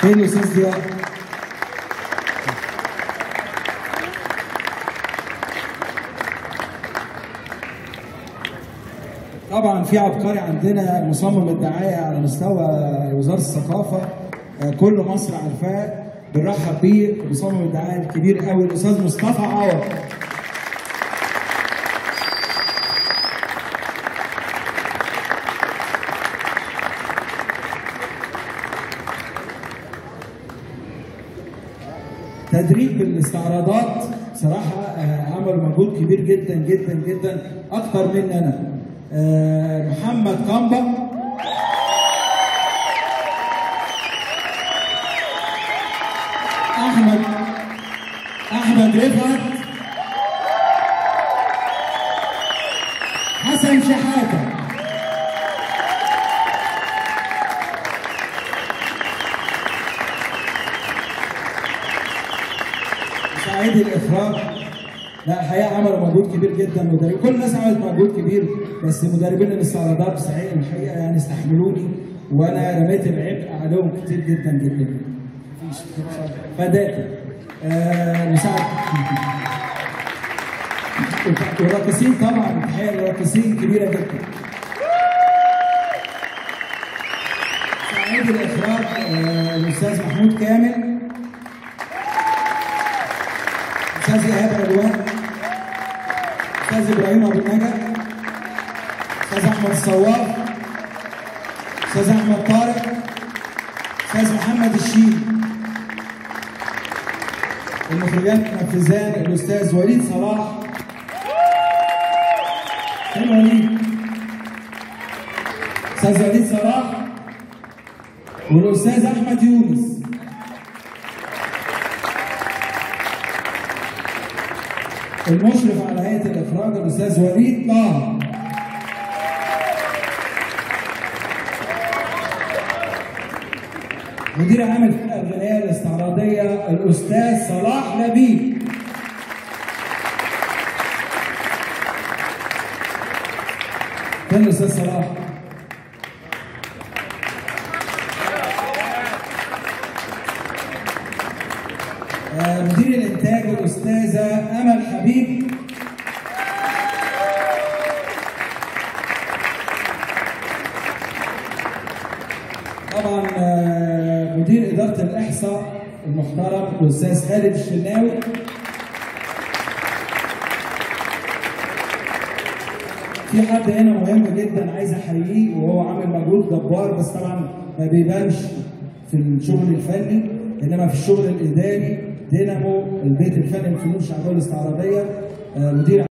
فين الاستاذ ضياء؟ طبعا في عبقري عندنا مصمم الدعايه على مستوى وزاره الثقافه آه، كل مصر عارفاه بنرحب بيه مصمم الدعايه الكبير قوي الاستاذ مصطفى عوض تدريب الاستعراضات صراحة آه، عملوا مجهود كبير جدا جدا جدا أكتر مني أنا آه، محمد قنبة أحمد أحمد رفعت حسن شحاتة مساعدي الاخراج لا الحقيقه عملوا مجهود كبير جدا مدربين كل الناس عملت مجهود كبير بس مدربين الاستعراضات صحيح الحقيقه يعني استحملوني وانا رميت العبء عليهم كتير جدا جدا مفيش فداك آه مساعد والراقصين طبعا الحقيقه الراقصين كبيره جدا مساعدي الاخراج آه الاستاذ محمود كامل استاذ ايهاب علوان استاذ ابراهيم ابو النجا استاذ احمد الصواب استاذ احمد طارق استاذ محمد الشيل المخرجات المنفذان الاستاذ وليد صلاح فين وليد؟ استاذ وليد صلاح والاستاذ احمد يونس المشرف على هيئه الاخراج الاستاذ وليد طه مدير عام الفرقه الغنائيه الاستعراضيه الاستاذ صلاح لبيب فين الاستاذ صلاح؟ آه، مدير الانتاج الاستاذه امل حبيب طبعا آه، مدير اداره الاحصاء المحترم الاستاذ خالد الشناوي في حد هنا مهم جدا عايز احييه وهو عامل مجهود جبار بس طبعا ما بيبانش في الشغل الفني انما في الشغل الاداري دينامو البيت الفني للفنون الشعبيه الاستعراضيه آه، مدير